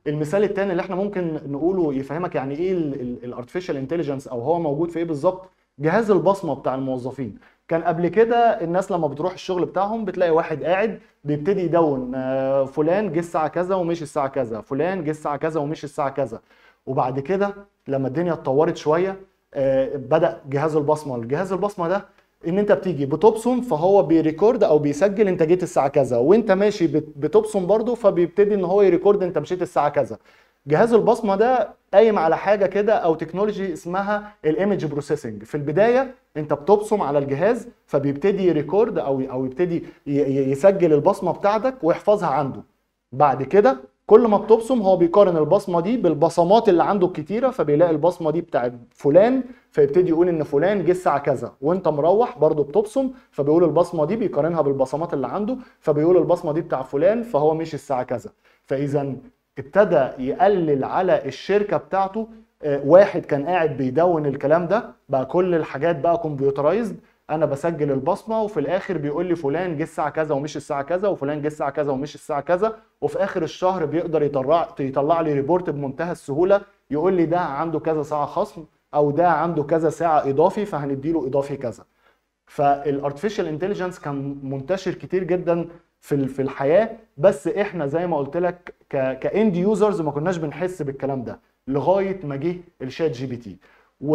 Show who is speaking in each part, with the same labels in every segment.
Speaker 1: المثال الثاني اللي احنا ممكن نقوله يفهمك يعني ايه الارتفيشال انتليجنس او هو موجود في ايه بالظبط جهاز البصمه بتاع الموظفين كان قبل كده الناس لما بتروح الشغل بتاعهم بتلاقي واحد قاعد بيبتدي يدون آه، فلان جه الساعه كذا ومشي الساعه كذا فلان جه الساعه كذا ومشي الساعه كذا وبعد كده لما الدنيا اتطورت شويه آه، بدا جهاز البصمه الجهاز البصمه ده ان انت بتيجي بتبصم فهو بيريكورد او بيسجل انت جيت الساعه كذا وانت ماشي بت- بتبصم برضه فبيبتدي ان هو يريكورد انت مشيت الساعه كذا جهاز البصمه ده قايم على حاجه كده او تكنولوجي اسمها الايمج بروسيسنج في البدايه انت بتبصم على الجهاز فبيبتدي يريكورد او او يبتدي ي- ي- يسجل البصمه بتاعتك ويحفظها عنده بعد كده كل ما بتبصم هو بيقارن البصمه دي بالبصمات اللي عنده الكتيره فبيلاقي البصمه دي بتاعت فلان فيبتدي يقول ان فلان جه الساعه كذا وانت مروح برضه بتبصم فبيقول البصمه دي بيقارنها بالبصمات اللي عنده فبيقول البصمه دي بتاع فلان فهو مشي الساعه كذا فاذا ابتدى يقلل على الشركه بتاعته آه، واحد كان قاعد بيدون الكلام ده بقى كل الحاجات بقى كمبيوترايزد انا بسجل البصمه وفي الاخر بيقول لي فلان جه الساعه كذا ومشي الساعه كذا وفلان جه الساعه كذا ومشي الساعه كذا وفي اخر الشهر بيقدر يطلع يطلع لي ريبورت بمنتهى السهوله يقول لي ده عنده كذا ساعه خصم او ده عنده كذا ساعه اضافي فهنديله اضافي كذا فالارتفيشال انتليجنس كان منتشر كتير جدا في ال- في الحياه بس احنا زي ما قلت لك كاند يوزرز ما كناش بنحس بالكلام ده لغايه ما جه الشات جي بي تي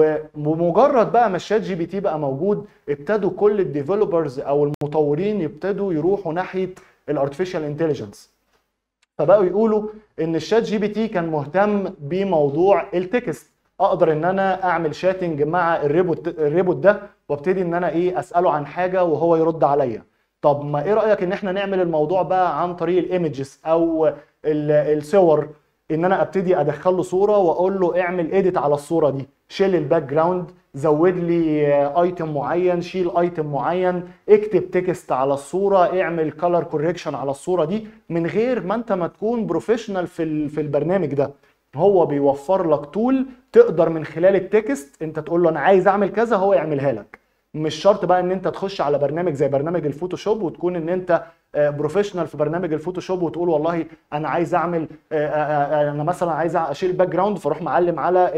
Speaker 1: وبمجرد بقى ما الشات جي بي تي بقى موجود ابتدوا كل الديفلوبرز او المطورين يبتدوا يروحوا ناحيه الارتفيشال انتليجنس فبقوا يقولوا ان الشات جي بي تي كان مهتم بموضوع التكست اقدر ان انا اعمل شاتنج مع الريبوت الريبوت ده وابتدي ان انا ايه اساله عن حاجه وهو يرد عليا طب ما ايه رايك ان احنا نعمل الموضوع بقى عن طريق الايمجز او ال- الصور ان انا ابتدي ادخل له صوره واقول له اعمل اديت على الصوره دي شيل الباك جراوند زود لي ايتم معين شيل ايتم معين اكتب تكست على الصوره اعمل كلر كوريكشن على الصوره دي من غير ما انت ما تكون بروفيشنال في ال- في البرنامج ده هو بيوفر لك تول تقدر من خلال التكست انت تقول له انا عايز اعمل كذا هو يعملها لك مش شرط بقى ان انت تخش على برنامج زي برنامج الفوتوشوب وتكون ان انت بروفيشنال في برنامج الفوتوشوب وتقول والله انا عايز اعمل آه، آه، آه، انا مثلا عايز اشيل الباك جراوند فاروح معلم على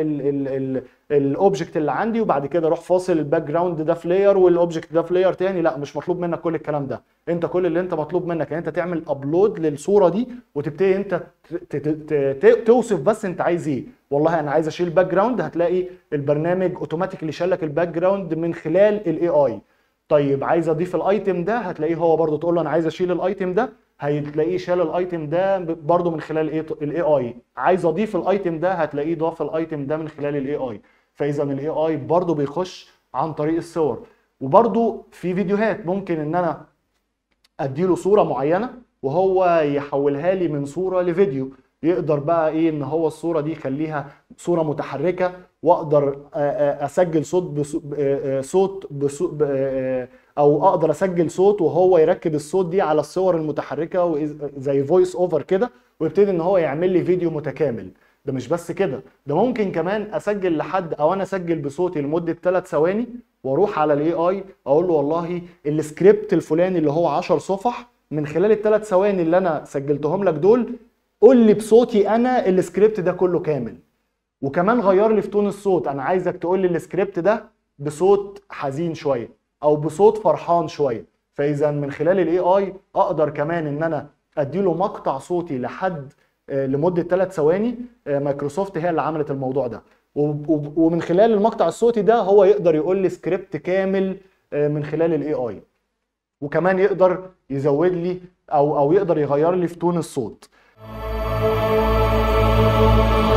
Speaker 1: الاوبجكت اللي عندي وبعد كده اروح فاصل الباك جراوند ده في لاير والاوبجكت ده في لاير تاني لا مش مطلوب منك كل الكلام ده انت كل اللي انت مطلوب منك ان انت تعمل ابلود للصوره دي وتبتدي انت ت- ت- ت- ت- توصف بس انت عايز ايه والله انا عايز اشيل باك جراوند هتلاقي البرنامج اوتوماتيكلي شال لك الباك جراوند من خلال الاي اي طيب عايز اضيف الايتم ده هتلاقيه هو برضو تقول له انا عايز اشيل الايتم ده هتلاقيه شال الايتم ده برضو من خلال الاي اي عايز اضيف الايتم ده هتلاقيه ضاف الايتم ده من خلال الاي اي فاذا الاي اي برضو بيخش عن طريق الصور وبرضو في فيديوهات ممكن ان انا اديله صوره معينه وهو يحولها لي من صوره لفيديو يقدر بقى ايه ان هو الصوره دي يخليها صوره متحركه واقدر آه، آه، اسجل صوت بص- آه، آه، صوت بصو- ب- آه، او اقدر اسجل صوت وهو يركب الصوت دي على الصور المتحركه وإز- زي فويس اوفر كده ويبتدي ان هو يعمل لي فيديو متكامل ده مش بس كده ده ممكن كمان اسجل لحد او انا اسجل بصوتي لمده 3 ثواني واروح على الاي اي اقول له والله السكريبت الفلاني اللي هو 10 صفح من خلال الثلاث ثواني اللي انا سجلتهم لك دول قول لي بصوتي انا السكريبت ده كله كامل وكمان غير لي في تون الصوت انا عايزك تقول لي السكريبت ده بصوت حزين شويه او بصوت فرحان شويه فاذا من خلال الاي اي اقدر كمان ان انا اديله مقطع صوتي لحد آه، لمده ثلاث ثواني آه، مايكروسوفت هي اللي عملت الموضوع ده وب- وب- ومن خلال المقطع الصوتي ده هو يقدر يقول لي سكريبت كامل آه، من خلال الاي اي وكمان يقدر يزود لي او او يقدر يغير لي في تون الصوت